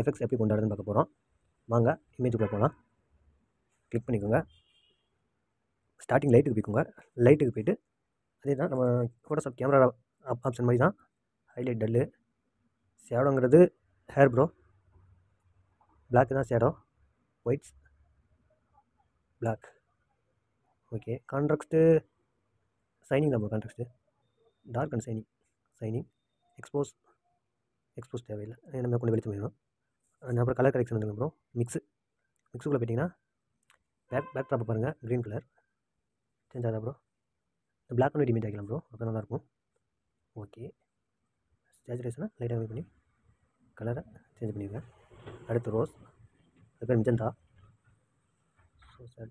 effects எப்படி கொண்டாடுறதுன்னு பார்க்க போகிறோம் வாங்க இமேஜுக்குள்ளே போகலாம் கிளிக் பண்ணிக்கோங்க ஸ்டார்டிங் லைட்டுக்கு போய்க்கோங்க லைட்டுக்கு போயிட்டு அதே தான் நம்ம ஃபோட்டோஷாப் கேமரா ஆப்ஷன் மாதிரி தான் ஹைலைட் டல்லு ஷேடோங்கிறது ஹேர் ப்ரோ பிளாக் தான் shadow whites black okay contrast shining தான் bro contrast dark and shining shining expose expose தேவையில்லை நம்ம கொண்டு வெளிச்சம் வேணும் அப்புறம் கலர் கரெக்ஷன் வந்துங்க ப்ரோ மிக்ஸு மிக்ஸுக்குள்ளே போயிட்டிங்கன்னா பேக் பேக் ட்ராப்பை பாருங்கள் க்ரீன் கலர் சேஞ்ச் ஆகுதா bro black and white image ஆகிக்கலாம் ப்ரோ அப்போ நல்லாயிருக்கும் ஓகே சேச்சுரேஷனை லைட்டாக கம்மி பண்ணி கலரை சேஞ்ச் பண்ணிடுங்க அடுத்து ரோஸ் அது பேர் மிஜந்தா ஸோ சார்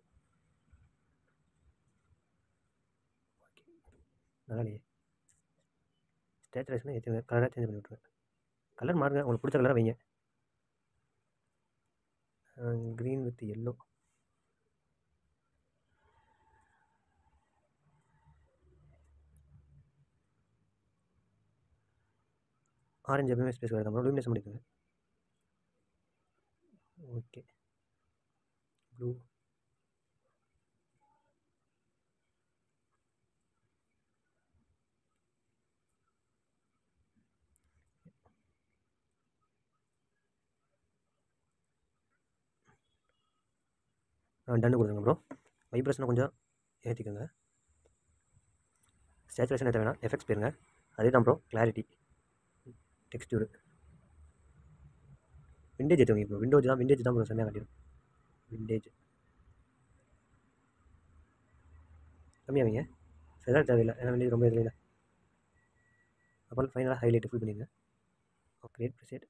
ஓகே நல்லா இல்லையே சேச்சுரேஷனை ஏற்றுங்க கலராக சேஞ்ச் பண்ணி விட்ருங்க கலர் மாறுங்க உங்களுக்கு பிடிச்ச கலரை வைங்க க்ரீன் வித் எல்லோ ஆரஞ்சு எப்பவுமே ஸ்பேஸ் கிடையாது ப்ரோ லூமினேஷன் பண்ணிக்கோங்க ஓகே ப்ளூ டன்னு கொடுங்க ப்ரோ வைப்ரேஷனை கொஞ்சம் ஏற்றிக்கோங்க சேச்சுரேஷன் ஏற்ற வேணாம் எஃபெக்ட்ஸ் போயிருங்க அதே தான் ப்ரோ கிளாரிட்டி டெக்ஸ்டூரு விண்டேஜ் எடுத்துவங்க ப்ரோ விண்டோஜ் தான் விண்டேஜ் தான் ப்ரோ செம்மையாக காட்டிடும் விண்டேஜ் கம்மியாக வைங்க ஃபெதர் தேவையில்லை ஏன்னா விண்டேஜ் ரொம்ப இதில் அப்புறம் ஃபைனலாக ஹைலைட் ஃபுல் பண்ணிடுங்க கிரியேட் ப்ரிசெட்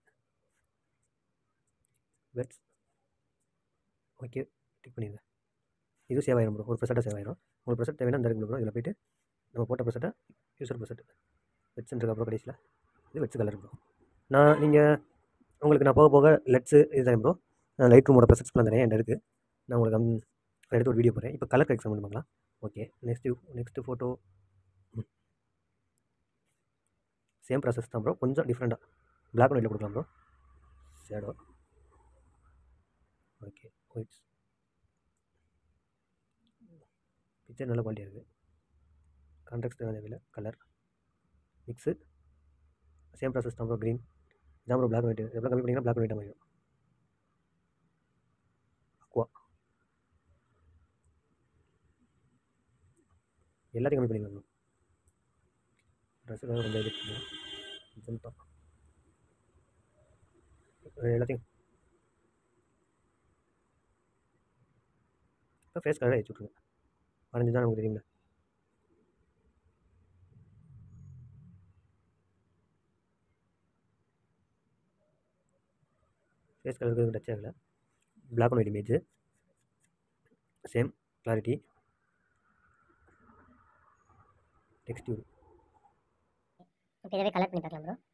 வெட்ஸ் ஓகே டிக் பண்ணிடுங்க இது சேவ் ஆயிரும் ப்ரோ ஒரு ப்ரெசெட்டாக சேவ் ஆயிரும் உங்களுக்கு ப்ரெசெட் தேவைன்னா இந்த இருக்கு ப்ரோ இதில் போய்ட்டு நம்ம போட்ட ப்ரெசெட்டை யூசர் ப்ரெசெட் வெட்ஸ்ன்னு இருக்கா ப்ரோ கடைசியில் இது வெட்ஸ் கலர் ப்ரோ நான் நீங்கள் உங்களுக்கு நான் போக போக லெட்ஸு இதுதான் ப்ரோ நான் லைட் ரூமோட ப்ரெசெட்ஸ் பிளான் தரேன் என்கிட்ட இருக்குது நான் உங்களுக்கு அம் எடுத்து ஒரு வீடியோ போடுறேன் இப்போ கலர் கரெக்ஷன் பண்ணி பார்க்கலாம் okay next next photo same process தான் ப்ரோ கொஞ்சம் டிஃப்ரெண்ட்டாக பிளாக் அண்ட் ஒயிட்டில் கொடுக்கலாம் bro shadow okay whites picture நல்ல குவாலிட்டியாக இருக்குது கான்ட்ராக்ட் தேவையில்லை கலர் மிக்ஸு சேம் ப்ராசஸ் தான் ப்ரோ க்ரீன் இதான் ப்ரோ பிளாக் அண்ட் ஒயிட் எவ்வளோ கம்மி பண்ணிங்கன்னா பிளாக் அண்ட் ஒயிட்டாக மாறிடும் அக்வா எல்லாத்தையும் கம்மி பண்ணிக்கலாம் ப்ரோ ட்ரெஸ்ஸுக்காக கொஞ்சம் இது ஜம்பா எல்லாத்தையும் இப்போ ஃபேஸ் கலராக வச்சு விட்ருங்க வரைஞ்சி தான் நமக்கு தெரியுங்களா ஃபேஸ் கலருக்கு டச் ஆகலை black and white image same clarity texture இப்போ இதவே கலர் பண்ணி பார்க்கலாம் bro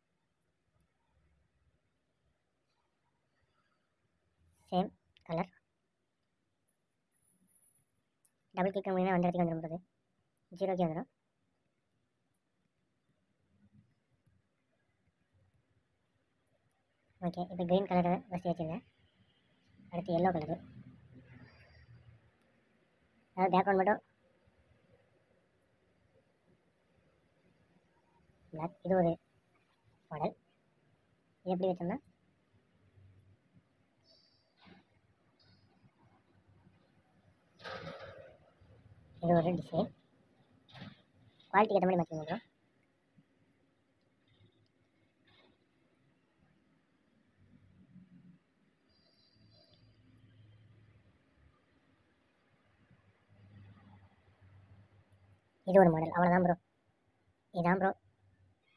same colour double click பண்ணிங்கன்னா அந்த இடத்துக்கு வந்துடும் ப்ரோ ஜீரோக்கே வந்துடும் ஓகே இப்போ க்ரீன் கலரை ஃபஸ்ட்டு வச்சுருந்தேன் அடுத்து எல்லோ கலரு அதாவது பேக்ரவுண்ட் மட்டும் பிளாக் இது ஒரு மாடல் இது எப்படி வச்சோம்னா இது ஒரு டிசைன் குவாலிட்டிக்கு ஏற்ற மாதிரி மாற்றிக்கோங்க ப்ரோ இது ஒரு மாடல் அவ்வளோதான் ப்ரோ இதான் ப்ரோ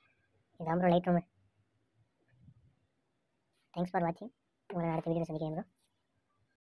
இதான் bro light room thanks for வாட்சிங் உங்களை அடுத்த வீடியோவில் சந்திக்கிறேன் ப்ரோ